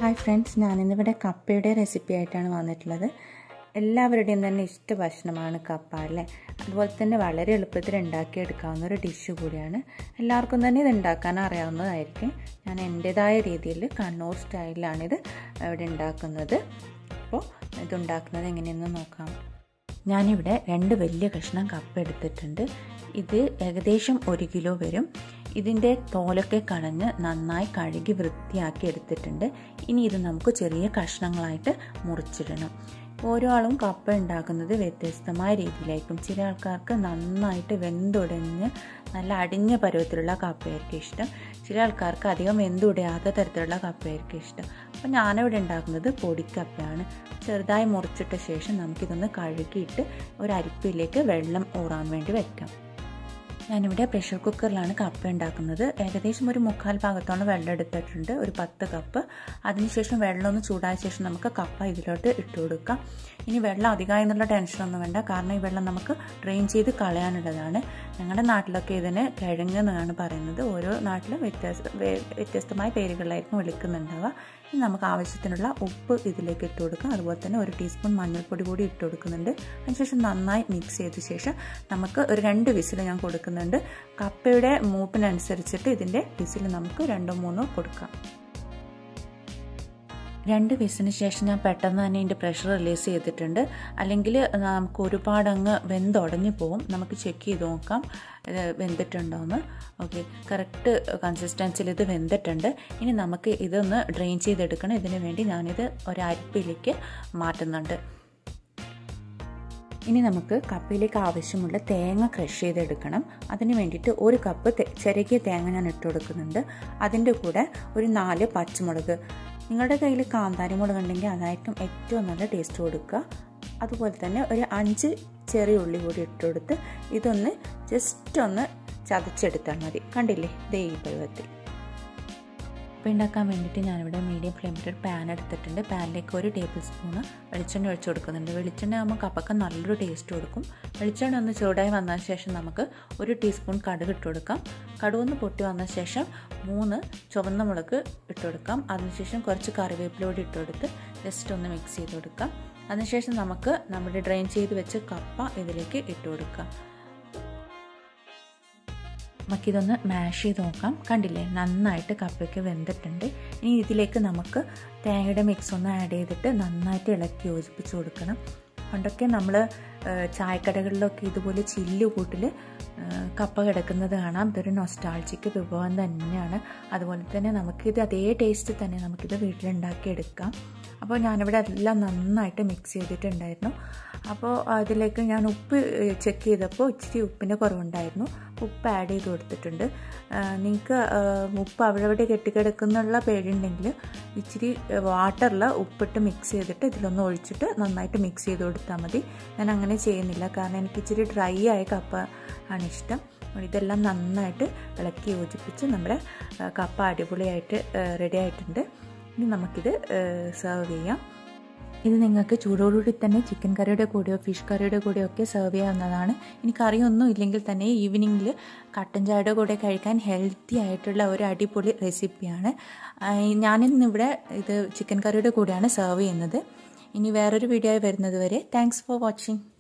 hi friends ഞാനിന്നിവിടെ കപ്പയുടെ recipe ആയിട്ടാണ് വന്നിട്ടുള്ളത് എല്ലാവരുടെയും തന്നെ ഇഷ്ട ഭക്ഷണമാണ് കപ്പ അല്ലേ അതുപോലെ തന്നെ വളരെ എളുപ്പത്തിൽ ഉണ്ടാക്കിയെടുക്കാവുന്ന ഒരു ഡിഷ് കൂടിയാണ് എല്ലാവർക്കും തന്നെ ഇത് ഉണ്ടാക്കാൻ അറിയാവുന്നതായിരിക്കും ഞാൻ എൻ്റെതായ രീതിയിൽ കണ്ണൂർ സ്റ്റൈലിലാണിത് ഇവിടെ ഉണ്ടാക്കുന്നത് അപ്പോൾ ഇത് ഉണ്ടാക്കുന്നത് എങ്ങനെയെന്ന് നോക്കാം ഞാനിവിടെ രണ്ട് വലിയ കഷ്ണം കപ്പ എടുത്തിട്ടുണ്ട് ഇത് ഏകദേശം ഒരു കിലോ വരും ഇതിൻ്റെ തോലൊക്കെ കളഞ്ഞ് നന്നായി കഴുകി വൃത്തിയാക്കി എടുത്തിട്ടുണ്ട് ഇനി ഇത് നമുക്ക് ചെറിയ കഷ്ണങ്ങളായിട്ട് മുറിച്ചിടണം ഓരോ ആളും കപ്പ ഉണ്ടാക്കുന്നത് വ്യത്യസ്തമായ രീതിയിലായിരിക്കും ചില ആൾക്കാർക്ക് നന്നായിട്ട് വെന്തുടഞ്ഞ് നല്ല അടിഞ്ഞ പരുവത്തിലുള്ള കപ്പയായിരിക്കും ഇഷ്ടം ചില ആൾക്കാർക്ക് അധികം വെന്തുടയാത്ത തരത്തിലുള്ള കപ്പയായിരിക്കും ഇഷ്ടം അപ്പോൾ ഞാനിവിടെ ഉണ്ടാക്കുന്നത് പൊടിക്കപ്പയാണ് ചെറുതായി മുറിച്ചിട്ട ശേഷം നമുക്കിതൊന്ന് കഴുകിയിട്ട് ഒരു അരിപ്പിലേക്ക് വെള്ളം ഊറാൻ വേണ്ടി വെക്കാം ഞാനിവിടെ പ്രഷർ കുക്കറിലാണ് കപ്പ ഉണ്ടാക്കുന്നത് ഏകദേശം ഒരു മുക്കാൽ ഭാഗത്തോളം വെള്ളം എടുത്തിട്ടുണ്ട് ഒരു പത്ത് കപ്പ് അതിനുശേഷം വെള്ളം ഒന്ന് ചൂടായ ശേഷം നമുക്ക് കപ്പ ഇതിലോട്ട് ഇട്ട് കൊടുക്കാം ഇനി വെള്ളം അധികമായി എന്നുള്ള ടെൻഷനൊന്നും വേണ്ട കാരണം ഈ വെള്ളം നമുക്ക് ഡ്രെയിൻ ചെയ്ത് കളയാനുള്ളതാണ് ഞങ്ങളുടെ നാട്ടിലൊക്കെ ഇതിന് കിഴങ്ങ് എന്നാണ് പറയുന്നത് ഓരോ നാട്ടിലും വ്യത്യാസ വ്യത്യസ്തമായ പേരുകളിലായിരിക്കും വിളിക്കുന്നുണ്ടാവുക ഇനി നമുക്ക് ആവശ്യത്തിനുള്ള ഉപ്പ് ഇതിലേക്ക് ഇട്ട് കൊടുക്കാം അതുപോലെ തന്നെ ഒരു ടീസ്പൂൺ മഞ്ഞൾപ്പൊടി കൂടി ഇട്ട് കൊടുക്കുന്നുണ്ട് അതിനുശേഷം നന്നായി മിക്സ് ചെയ്ത ശേഷം നമുക്ക് ഒരു രണ്ട് വിസിൽ ഞാൻ കൊടുക്കുന്നുണ്ട് കപ്പയുടെ മൂപ്പിനനുസരിച്ചിട്ട് ഇതിൻ്റെ വിസിൽ നമുക്ക് രണ്ടോ മൂന്നോ കൊടുക്കാം രണ്ട് വിസിന് ശേഷം ഞാൻ പെട്ടെന്ന് തന്നെ ഇതിൻ്റെ പ്രഷർ റിലീസ് ചെയ്തിട്ടുണ്ട് അല്ലെങ്കിൽ നമുക്ക് ഒരുപാട് അങ്ങ് വെന്തുടഞ്ഞു പോകും നമുക്ക് ചെക്ക് ചെയ്ത് നോക്കാം വെന്തിട്ടുണ്ടോയെന്ന് ഓക്കെ കറക്റ്റ് കൺസിസ്റ്റൻസിൽ ഇത് വെന്തിട്ടുണ്ട് ഇനി നമുക്ക് ഇതൊന്ന് ഡ്രെയിൻ ചെയ്തെടുക്കണം ഇതിനു വേണ്ടി ഞാനിത് ഒരു അരിപ്പിലേക്ക് മാറ്റുന്നുണ്ട് ഇനി നമുക്ക് കപ്പയിലേക്ക് ആവശ്യമുള്ള തേങ്ങ ക്രഷ് ചെയ്തെടുക്കണം അതിന് വേണ്ടിയിട്ട് ഒരു കപ്പ് ചെറിയ തേങ്ങ ഞാൻ ഇട്ട് കൊടുക്കുന്നുണ്ട് അതിൻ്റെ കൂടെ ഒരു നാല് പച്ചമുളക് നിങ്ങളുടെ കയ്യിൽ കാന്താരി മുളക് ഉണ്ടെങ്കിൽ അതായിരിക്കും ഏറ്റവും നല്ല ടേസ്റ്റ് കൊടുക്കുക അതുപോലെ തന്നെ ഒരു അഞ്ച് ചെറിയ ഉള്ളി കൂടി ഇട്ട് കൊടുത്ത് ഇതൊന്ന് ജസ്റ്റ് ഒന്ന് ചതച്ചെടുത്താൽ മതി കണ്ടില്ലേ ദേ ഈ പരുവത്തിൽ കപ്പ ഉണ്ടാക്കാൻ വേണ്ടിയിട്ട് ഞാനിവിടെ മീഡിയം ഫ്ലെയിമിൽ ഒരു പാൻ എടുത്തിട്ടുണ്ട് പാനിലേക്ക് ഒരു ടേബിൾ സ്പൂണ് വെളിച്ചെണ്ണ ഒഴിച്ചു കൊടുക്കുന്നുണ്ട് വെളിച്ചെണ്ണ ആകുമ്പോൾ കപ്പക്ക് നല്ലൊരു ടേസ്റ്റ് കൊടുക്കും വെളിച്ചെണ്ണ ഒന്ന് ചൂടായി വന്ന ശേഷം നമുക്ക് ഒരു ടീസ്പൂൺ കടുക് ഇട്ട് കൊടുക്കാം കടുകൊന്ന് പൊട്ടി വന്ന ശേഷം മൂന്ന് ചുവന്ന മുളക് ഇട്ട് കൊടുക്കാം അതിനുശേഷം കുറച്ച് കറിവേപ്പിലോട് ഇട്ട് കൊടുത്ത് ജസ്റ്റ് ഒന്ന് മിക്സ് ചെയ്ത് കൊടുക്കാം അതിനുശേഷം നമുക്ക് നമ്മുടെ ഡ്രെയിൻ ചെയ്ത് വെച്ച് കപ്പ ഇതിലേക്ക് ഇട്ട് കൊടുക്കാം നമുക്കിതൊന്ന് മാഷ് ചെയ്ത് നോക്കാം കണ്ടില്ലേ നന്നായിട്ട് കപ്പയ്ക്ക് വെന്തിട്ടുണ്ട് ഇനി ഇതിലേക്ക് നമുക്ക് തേങ്ങയുടെ മിക്സ് ഒന്ന് ആഡ് ചെയ്തിട്ട് നന്നായിട്ട് ഇളക്കി യോജിപ്പിച്ച് കൊടുക്കണം പണ്ടൊക്കെ നമ്മൾ ചായക്കടകളിലൊക്കെ ഇതുപോലെ ചില്ലു കൂട്ടിൽ കപ്പ കിടക്കുന്നത് കാണാം ഇതൊരു നൊസ്റ്റാൾജിക്ക് വിഭവം തന്നെയാണ് അതുപോലെ തന്നെ നമുക്കിത് അതേ ടേസ്റ്റ് തന്നെ നമുക്കിത് വീട്ടിലുണ്ടാക്കിയെടുക്കാം അപ്പോൾ ഞാനിവിടെ എല്ലാം നന്നായിട്ട് മിക്സ് ചെയ്തിട്ടുണ്ടായിരുന്നു അപ്പോൾ അതിലേക്ക് ഞാൻ ഉപ്പ് ചെക്ക് ചെയ്തപ്പോൾ ഇച്ചിരി ഉപ്പിൻ്റെ കുറവുണ്ടായിരുന്നു ഉപ്പ് ആഡ് ചെയ്ത് കൊടുത്തിട്ടുണ്ട് നിങ്ങൾക്ക് ഉപ്പ് അവിടെ അവിടെ കെട്ടിക്കിടക്കുന്നുള്ള പേടിയുണ്ടെങ്കിൽ ഇച്ചിരി വാട്ടറിൽ ഉപ്പിട്ട് മിക്സ് ചെയ്തിട്ട് ഇതിലൊന്ന് ഒഴിച്ചിട്ട് നന്നായിട്ട് മിക്സ് ചെയ്ത് കൊടുത്താൽ മതി ഞാൻ അങ്ങനെ ചെയ്യുന്നില്ല കാരണം എനിക്ക് ഇച്ചിരി ഡ്രൈ ആയ കപ്പ ആണ് ഇഷ്ടം ഇതെല്ലാം നന്നായിട്ട് ഇളക്കി യോജിപ്പിച്ച് നമ്മുടെ കപ്പ അടിപൊളിയായിട്ട് റെഡി ആയിട്ടുണ്ട് ഇനി നമുക്കിത് സെർവ് ചെയ്യാം ഇത് നിങ്ങൾക്ക് ചൂടോടുകൂടി തന്നെ ചിക്കൻ കറിയുടെ കൂടെയോ ഫിഷ് കറിയുടെ കൂടെയോ ഒക്കെ സെർവ് ചെയ്യാവുന്നതാണ് ഇനി കറിയൊന്നും ഇല്ലെങ്കിൽ തന്നെ ഈവനിങ്ങിൽ കട്ടൻ ചായയുടെ കൂടെ കഴിക്കാൻ ഹെൽത്തി ആയിട്ടുള്ള ഒരു അടിപൊളി റെസിപ്പിയാണ് ഞാനിന്നിവിടെ ഇത് ചിക്കൻ കറിയുടെ കൂടെയാണ് സെർവ് ചെയ്യുന്നത് ഇനി വേറൊരു വീഡിയോ വരുന്നത് വരെ താങ്ക്സ് ഫോർ വാച്ചിങ്